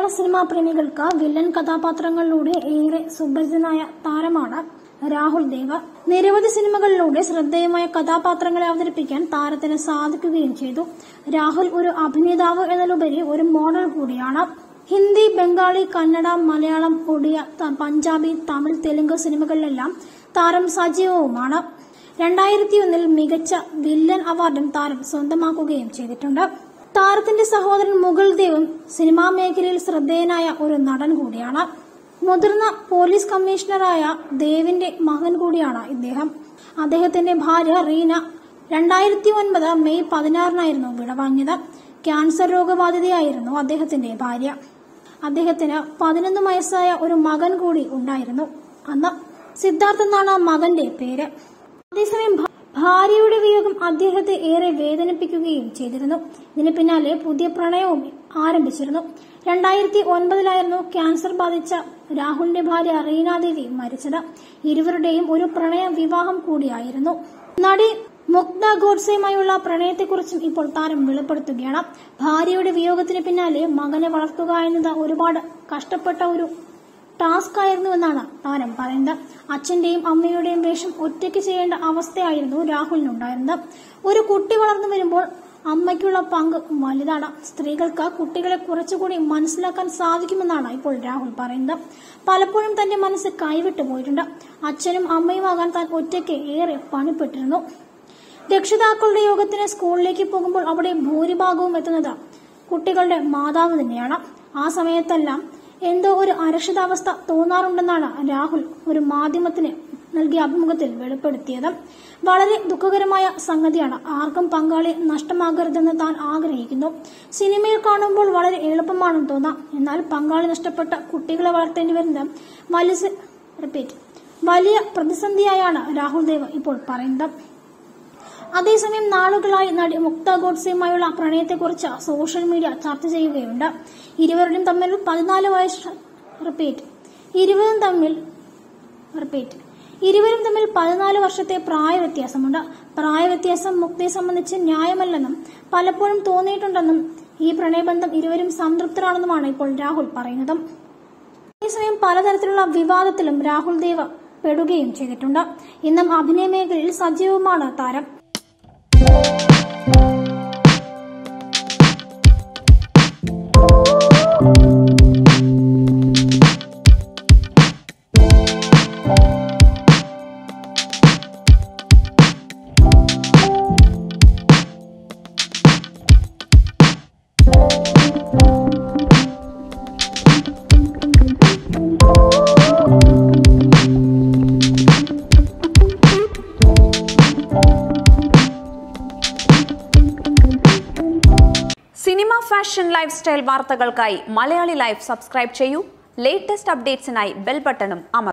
മലയാള cinema പ്രേമികൾക്ക് villain കഥാപാത്രങ്ങളിലൂടെ ഏറെ സുപരിചിതനായ താരമാണ് രാഹുൽ ദേവ് നിരവധി സിനിമകളിലൂടെ ശ്രദ്ധേയമായ കഥാപാത്രങ്ങളെ അവതരിപ്പിക്കാൻ താരത്തിന് സാധിക്കുകയും ചെയ്തു രാഹുൽ ഒരു അഭിനേതാവ് എന്നതിലുപരി ഒരു മോഡൽ കൂടിയാണ് ഹിന്ദി ബംഗാളി കന്നഡ മലയാളം ഒഡിയ ത- പഞ്ചാബി തമിഴ് തെലുങ്ക് സിനിമകളിലെല്ലാം താരം സജീവവുമാണ് രണ്ടായിരത്തി ഒന്നിൽ മികച്ച വില്ലൻ അവാർഡും താരം സ്വന്തമാക്കുകയും ചെയ്തിട്ടുണ്ട് താരത്തിന്റെ സഹോദരൻ മുഗൾ ദേവും സിനിമാ മേഖലയിൽ ശ്രദ്ധേയനായ ഒരു നടൻ കൂടിയാണ് മുതിർന്ന പോലീസ് കമ്മീഷണറായ ദേവിന്റെ മകൻ കൂടിയാണ് ഇദ്ദേഹം അദ്ദേഹത്തിന്റെ ഭാര്യ റീന രണ്ടായിരത്തി ഒൻപത് മെയ് പതിനാറിനായിരുന്നു വിടവാങ്ങിയത് ക്യാൻസർ രോഗബാധിതയായിരുന്നു അദ്ദേഹത്തിന്റെ ഭാര്യ അദ്ദേഹത്തിന് പതിനൊന്ന് വയസ്സായ ഒരു മകൻ കൂടി ഉണ്ടായിരുന്നു അന്ന് സിദ്ധാർത്ഥ് എന്നാണ് മകന്റെ പേര് അതേസമയം ഭ- ഭാര്യയുടെ വിയോഗം അദ്ദേഹത്തെ ഏറെ വേദനിപ്പിക്കുകയും ചെയ്തിരുന്നു ഇതിന് പിന്നാലെ പുതിയ പ്രണയവും ആരംഭിച്ചിരുന്നു രണ്ടായിരത്തി ഒൻപതിലായിരുന്നു ക്യാൻസർ ബാധിച്ച രാഹുലിന്റെ ഭാര്യ റീനാദേവി മരിച്ചത് ഇരുവരുടെയും ഒരു പ്രണയ വിവാഹം കൂടിയായിരുന്നു നടി മുക്ത ഗോഡ്സെയുമായുള്ള പ്രണയത്തെക്കുറിച്ചും ഇപ്പോൾ താരം വെളിപ്പെടുത്തുകയാണ് ഭാര്യയുടെ വിയോഗത്തിന് പിന്നാലെ മകനെ വളർത്തുക എന്നത് ഒരുപാട് കഷ്ടപ്പെട്ട ഒരു ടാസ്ക് ആയിരുന്നുവെന്നാണ് താരം പറയുന്നത് അച്ഛന്റെയും അമ്മയുടെയും വേഷം ഒറ്റയ്ക്ക് ചെയ്യേണ്ട അവസ്ഥയായിരുന്നു രാഹുലിനുണ്ടായിരുന്നത് ഒരു കുട്ടി വളർന്നു വരുമ്പോൾ അമ്മയ്ക്കുള്ള പങ്ക് വലുതാണ് സ്ത്രീകൾക്ക് കുട്ടികളെ കുറച്ചുകൂടി മനസ്സിലാക്കാൻ സാധിക്കുമെന്നാണ് ഇപ്പോൾ രാഹുൽ പറയുന്നത് പലപ്പോഴും തന്റെ മനസ്സ് കൈവിട്ടു പോയിട്ടുണ്ട് അച്ഛനും അമ്മയുമാകാൻ താൻ ഒറ്റയ്ക്ക് ഏറെ പണിപ്പെട്ടിരുന്നു രക്ഷിതാക്കളുടെ യോഗത്തിന് സ്കൂളിലേക്ക് പോകുമ്പോൾ അവിടെ ഭൂരിഭാഗവും എത്തുന്നത് കുട്ടികളുടെ മാതാവ് തന്നെയാണ് ആ സമയത്തെല്ലാം എന്തോ ഒരു അരക്ഷിതാവസ്ഥ തോന്നാറുണ്ടെന്നാണ് രാഹുൽ ഒരു മാധ്യമത്തിന് നൽകിയ അഭിമുഖത്തിൽ വെളിപ്പെടുത്തിയത് വളരെ ദുഃഖകരമായ സംഗതിയാണ് ആർക്കും പങ്കാളി നഷ്ടമാകരുതെന്ന് താൻ ആഗ്രഹിക്കുന്നു സിനിമയിൽ കാണുമ്പോൾ വളരെ എളുപ്പമാണെന്ന് തോന്നാം എന്നാൽ പങ്കാളി നഷ്ടപ്പെട്ട കുട്ടികളെ വളർത്തേണ്ടി വരുന്നത് വലിയ റിപ്പീറ്റ് വലിയ പ്രതിസന്ധിയായാണ് രാഹുൽ ദേവ് ഇപ്പോൾ പറയുന്നത് അതേസമയം നാളുകളായി നടി മുക്ത ഗോഡ്സെയുമായുള്ള പ്രണയത്തെക്കുറിച്ച് സോഷ്യൽ മീഡിയ ചർച്ച ചെയ്യുകയുണ്ട് ഇരുവരുടെയും തമ്മിൽ പതിനാല് വയസ്സ് റിപ്പീറ്റ് ഇരുവരും തമ്മിൽ റിപ്പീറ്റ് ഇരുവരും തമ്മിൽ പതിനാല് വർഷത്തെ പ്രായ വ്യത്യാസമുണ്ട് പ്രായ വ്യത്യാസം മുക്തയെ സംബന്ധിച്ച് ന്യായമല്ലെന്നും പലപ്പോഴും തോന്നിയിട്ടുണ്ടെന്നും ഈ പ്രണയബന്ധം ഇരുവരും സംതൃപ്തരാണെന്നുമാണ് ഇപ്പോൾ രാഹുൽ പറയുന്നത് അതേസമയം പലതരത്തിലുള്ള വിവാദത്തിലും രാഹുൽ ദേവ് പെടുകയും ചെയ്തിട്ടുണ്ട് ഇന്നും അഭിനയ മേഖലയിൽ സജീവമാണ് താരം സിനിമ ഫാഷൻ ലൈഫ് സ്റ്റൈൽ വാർത്തകൾക്കായി മലയാളി ലൈഫ് സബ്സ്ക്രൈബ് ചെയ്യൂ ലേറ്റസ്റ്റ് അപ്ഡേറ്റ്സിനായി ബെൽ ബട്ടണും അമർ